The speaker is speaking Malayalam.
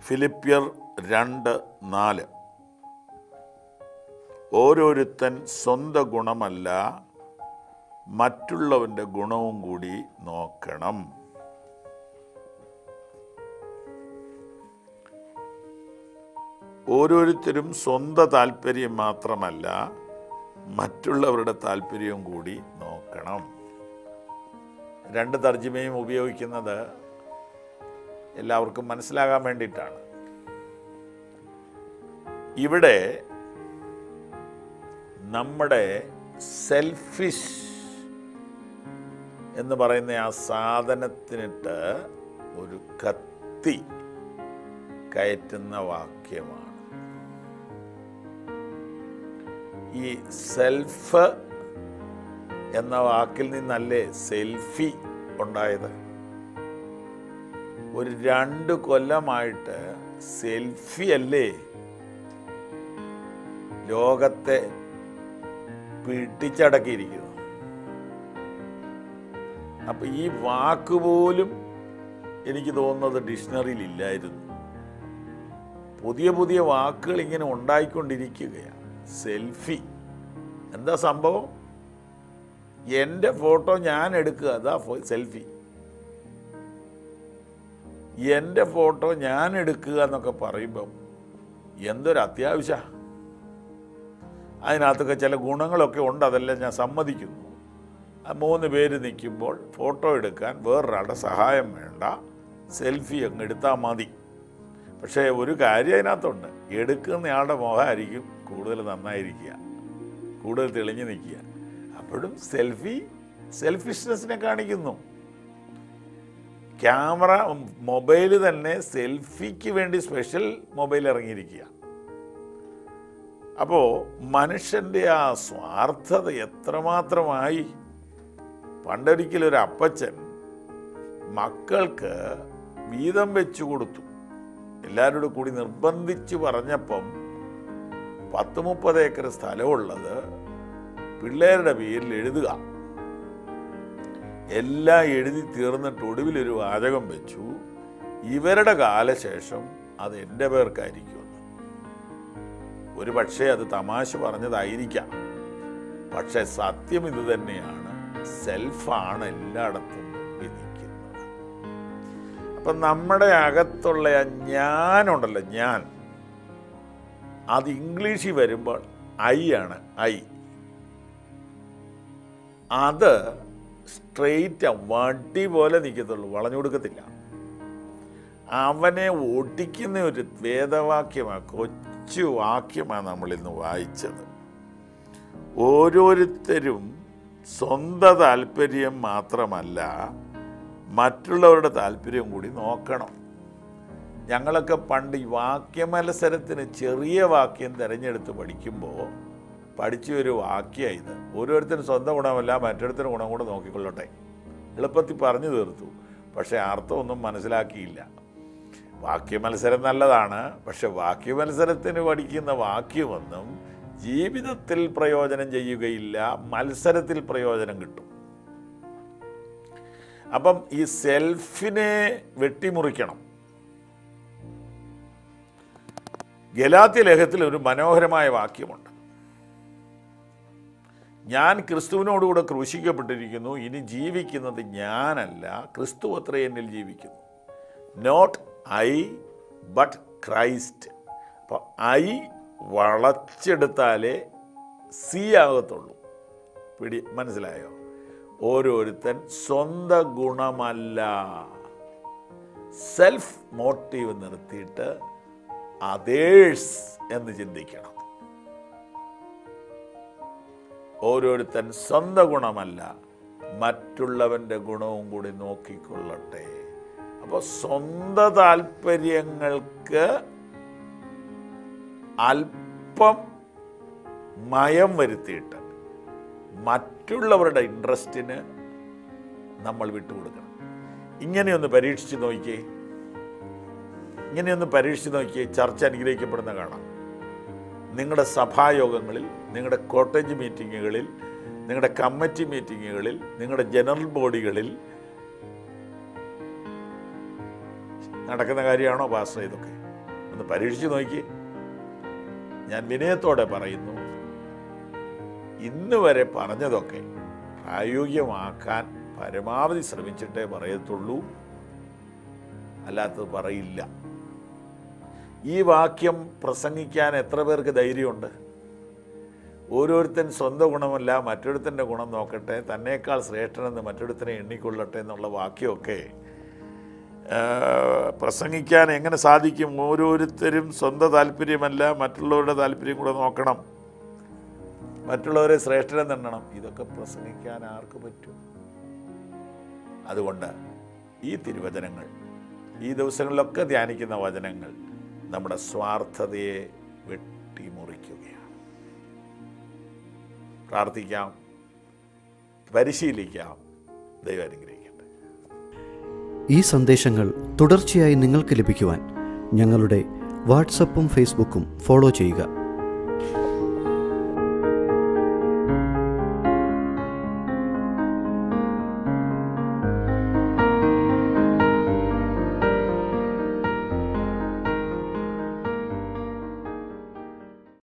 ഫിലിപ്പിയർ രണ്ട് നാല് ഓരോരുത്തൻ സ്വന്തം ഗുണമല്ല മറ്റുള്ളവൻ്റെ ഗുണവും കൂടി നോക്കണം ഓരോരുത്തരും സ്വന്തം താല്പര്യം മാത്രമല്ല മറ്റുള്ളവരുടെ താല്പര്യവും കൂടി നോക്കണം രണ്ട് തർജ്ജിമയും ഉപയോഗിക്കുന്നത് എല്ലാവർക്കും മനസ്സിലാകാൻ വേണ്ടിയിട്ടാണ് ഇവിടെ നമ്മുടെ സെൽഫിഷ് എന്ന് പറയുന്ന ആ സാധനത്തിനിട്ട് ഒരു കത്തി കയറ്റുന്ന വാക്യമാണ് ഈ സെൽഫ് എന്ന വാക്കിൽ നിന്നല്ലേ സെൽഫി ഉണ്ടായത് ഒരു രണ്ട് കൊല്ലമായിട്ട് സെൽഫി അല്ലേ ലോകത്തെ പിടിച്ചടക്കിയിരിക്കുന്നു അപ്പൊ ഈ വാക്ക് പോലും എനിക്ക് തോന്നുന്നത് ഡിക്ഷണറിയിൽ ഇല്ലായിരുന്നു പുതിയ പുതിയ വാക്കുകൾ ഇങ്ങനെ ഉണ്ടായിക്കൊണ്ടിരിക്കുകയാണ് സെൽഫി എന്താ സംഭവം എൻ്റെ ഫോട്ടോ ഞാൻ എടുക്കുക അതാ സെൽഫി എൻ്റെ ഫോട്ടോ ഞാൻ എടുക്കുക എന്നൊക്കെ പറയുമ്പം എന്തൊരു അത്യാവശ്യ അതിനകത്തൊക്കെ ചില ഗുണങ്ങളൊക്കെ ഉണ്ട് അതെല്ലാം ഞാൻ സമ്മതിക്കുന്നു ആ മൂന്ന് പേര് നിൽക്കുമ്പോൾ ഫോട്ടോ എടുക്കാൻ വേറൊരാളുടെ സഹായം വേണ്ട സെൽഫി അങ്ങ് എടുത്താൽ മതി പക്ഷേ ഒരു കാര്യം അതിനകത്തുണ്ട് എടുക്കുന്നയാളുടെ മുഖമായിരിക്കും കൂടുതൽ നന്നായിരിക്കുക കൂടുതൽ തെളിഞ്ഞു നിൽക്കുക അപ്പോഴും സെൽഫി സെൽഫിഷ്നെസ്സിനെ കാണിക്കുന്നു ക്യാമറ മൊബൈൽ തന്നെ സെൽഫിക്ക് വേണ്ടി സ്പെഷ്യൽ മൊബൈൽ ഇറങ്ങിയിരിക്കുക അപ്പോൾ മനുഷ്യൻ്റെ ആ സ്വാർത്ഥത എത്രമാത്രമായി പണ്ടൊരിക്കലൊരു അപ്പച്ചൻ മക്കൾക്ക് വീതം വെച്ചു കൊടുത്തു എല്ലാവരോടും കൂടി നിർബന്ധിച്ച് പറഞ്ഞപ്പം പത്ത് മുപ്പത് ഏക്കർ സ്ഥലമുള്ളത് പിള്ളേരുടെ പേരിൽ എഴുതുക എല്ലാം എഴുതി തീർന്നിട്ട് ഒടുവിൽ ഒരു വാചകം വെച്ചു ഇവരുടെ കാലശേഷം അത് എൻ്റെ പേർക്കായിരിക്കുമെന്ന് ഒരു പക്ഷേ അത് തമാശ പറഞ്ഞതായിരിക്കാം പക്ഷെ സത്യം ഇത് തന്നെയാണ് സെൽഫാണ് എല്ലായിടത്തും മുമ്പിൽ നിൽക്കുന്നത് അപ്പം നമ്മുടെ അകത്തുള്ള ആ ഞാനുണ്ടല്ലോ ഞാൻ അത് ഇംഗ്ലീഷിൽ വരുമ്പോൾ ഐ ആണ് ഐ അത് സ്ട്രെയിറ്റ് വടി പോലെ നിൽക്കത്തുള്ളൂ വളഞ്ഞു കൊടുക്കത്തില്ല അവനെ ഒടിക്കുന്ന ഒരു വേദവാക്യമാണ് കൊച്ചു വാക്യമാണ് നമ്മൾ ഇന്ന് വായിച്ചത് ഓരോരുത്തരും സ്വന്തം താല്പര്യം മാത്രമല്ല മറ്റുള്ളവരുടെ താല്പര്യം കൂടി നോക്കണം ഞങ്ങളൊക്കെ പണ്ട് ഈ വാക്യമത്സരത്തിന് ചെറിയ വാക്യം തിരഞ്ഞെടുത്ത് പഠിക്കുമ്പോൾ പഠിച്ച ഒരു വാക്യമാണ് ഇത് ഓരോരുത്തരും സ്വന്തം ഗുണമല്ല മറ്റൊരുത്തരും ഗുണം കൂടെ നോക്കിക്കൊള്ളട്ടെ എളുപ്പത്തിൽ പറഞ്ഞു തീർത്തു പക്ഷേ അർത്ഥമൊന്നും മനസ്സിലാക്കിയില്ല വാക്യമത്സരം നല്ലതാണ് പക്ഷെ വാക്യമത്സരത്തിന് പഠിക്കുന്ന വാക്യമൊന്നും ജീവിതത്തിൽ പ്രയോജനം ചെയ്യുകയില്ല മത്സരത്തിൽ പ്രയോജനം കിട്ടും അപ്പം ഈ സെൽഫിനെ വെട്ടിമുറിക്കണം ഗലാത്യ ലേഖത്തിൽ ഒരു മനോഹരമായ വാക്യമുണ്ട് ഞാൻ ക്രിസ്തുവിനോടുകൂടെ ക്രൂശിക്കപ്പെട്ടിരിക്കുന്നു ഇനി ജീവിക്കുന്നത് ഞാനല്ല ക്രിസ്തു അത്ര എന്നിൽ ജീവിക്കുന്നു നോട്ട് ഐ ബട്ട് ക്രൈസ്റ്റ് അപ്പോൾ ഐ വളച്ചെടുത്താലേ സി ആകത്തുള്ളൂ പിടി മനസ്സിലായോ ഓരോരുത്തൻ സ്വന്തം ഗുണമല്ല സെൽഫ് മോട്ടീവ് നിർത്തിയിട്ട് അതേഴ്സ് എന്ന് ചിന്തിക്കണം ഓരോരുത്തൻ സ്വന്തം ഗുണമല്ല മറ്റുള്ളവൻ്റെ ഗുണവും കൂടി നോക്കിക്കൊള്ളട്ടെ അപ്പോൾ സ്വന്തം താല്പര്യങ്ങൾക്ക് അല്പം മയം വരുത്തിയിട്ട് മറ്റുള്ളവരുടെ ഇൻട്രസ്റ്റിന് നമ്മൾ വിട്ടുകൊടുക്കണം ഇങ്ങനെയൊന്ന് പരീക്ഷിച്ച് നോക്കിയേ ഇങ്ങനെയൊന്ന് പരീക്ഷിച്ച് നോക്കിയേ ചർച്ച അനുഗ്രഹിക്കപ്പെടുന്ന കാണാം നിങ്ങളുടെ സഭായോഗങ്ങളിൽ നിങ്ങളുടെ കോട്ടേജ് മീറ്റിങ്ങുകളിൽ നിങ്ങളുടെ കമ്മിറ്റി മീറ്റിങ്ങുകളിൽ നിങ്ങളുടെ ജനറൽ ബോഡികളിൽ നടക്കുന്ന കാര്യമാണോ പാസ്റ്റർ ഇതൊക്കെ ഒന്ന് പരീക്ഷിച്ച് നോക്കി ഞാൻ വിനയത്തോടെ പറയുന്നു ഇന്ന് വരെ പറഞ്ഞതൊക്കെ പ്രായോഗികമാക്കാൻ പരമാവധി ശ്രമിച്ചിട്ടേ പറയത്തുള്ളൂ അല്ലാത്തത് പറയില്ല ഈ വാക്യം പ്രസംഗിക്കാൻ എത്ര പേർക്ക് ധൈര്യമുണ്ട് ഓരോരുത്തൻ സ്വന്തം ഗുണമല്ല മറ്റൊരുത്തൻ്റെ ഗുണം നോക്കട്ടെ തന്നേക്കാൾ ശ്രേഷ്ഠനെന്ന് മറ്റൊരുത്തനെ എണ്ണിക്കൊള്ളട്ടെ എന്നുള്ള വാക്യമൊക്കെ ആ, പ്രസംഗിക്കാൻ എങ്ങനെ സാധിക്കും ഓരോരുത്തരും സ്വന്തം താല്പര്യമല്ല മറ്റുള്ളവരുടെ താല്പര്യം കൂടെ നോക്കണം മറ്റുള്ളവരെ ശ്രേഷ്ഠനെന്നെണ്ണണം ഇതൊക്കെ പ്രസംഗിക്കാൻ ആർക്ക് പറ്റും അതുകൊണ്ട് ഈ തിരുവചനങ്ങൾ ഈ ദിവസങ്ങളിലൊക്കെ ധ്യാനിക്കുന്ന വചനങ്ങൾ നമ്മുടെ സ്വാർത്ഥതയെ വെട്ടിമുറിക്കുകയാണ് പ്രാർത്ഥിക്കാം പരിശീലിക്കാം ദൈവം അനുഗ്രഹിക്കട്ടെ ഈ സന്ദേശങ്ങൾ തുടർച്ചയായി നിങ്ങൾക്ക് ലഭിക്കുവാൻ ഞങ്ങളുടെ വാട്സപ്പും ഫേസ്ബുക്കും ഫോളോ ചെയ്യുക